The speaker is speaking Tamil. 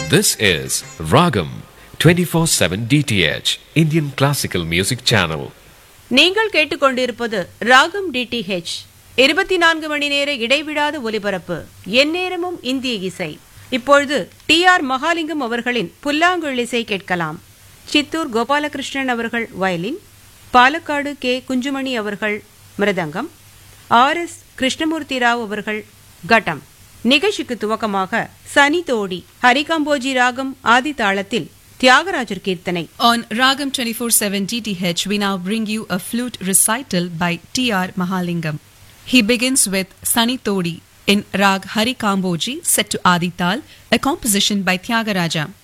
This is Ragam 24/7 DTH Indian Classical Music Channel. நீங்கள் கேட்டுக்கொண்டிருப்பது ராகம் டிடிஹெச் இருபத்தி நான்கு மணி நேர இடைவிடாத ஒலிபரப்பு எந்நேரமும் இந்திய இசை இப்பொழுது டி ஆர் மகாலிங்கம் அவர்களின் புல்லாங்குழல் இசை கேட்கலாம் சித்தூர் கோபாலகிருஷ்ணன் அவர்கள் வயலின் பாலக்காடு கே குஞ்சுமணி அவர்கள் மிருதங்கம் ஆர் எஸ் கிருஷ்ணமூர்த்தி ராவ் அவர்கள் கட்டம் நிகழ்ச்சிக்கு துவக்கமாக சனி தோடி ஹரிகாம்போஜி ராகம் ஆதி தாளத்தில் தியாகராஜர் கீர்த்தனை On Ragam 24/7 DTH, we now bring you a flute recital by T.R. Mahalingam. He begins with Sani Todi in Rag Hari Kamboji set to Adital, a composition by Tyagaraja.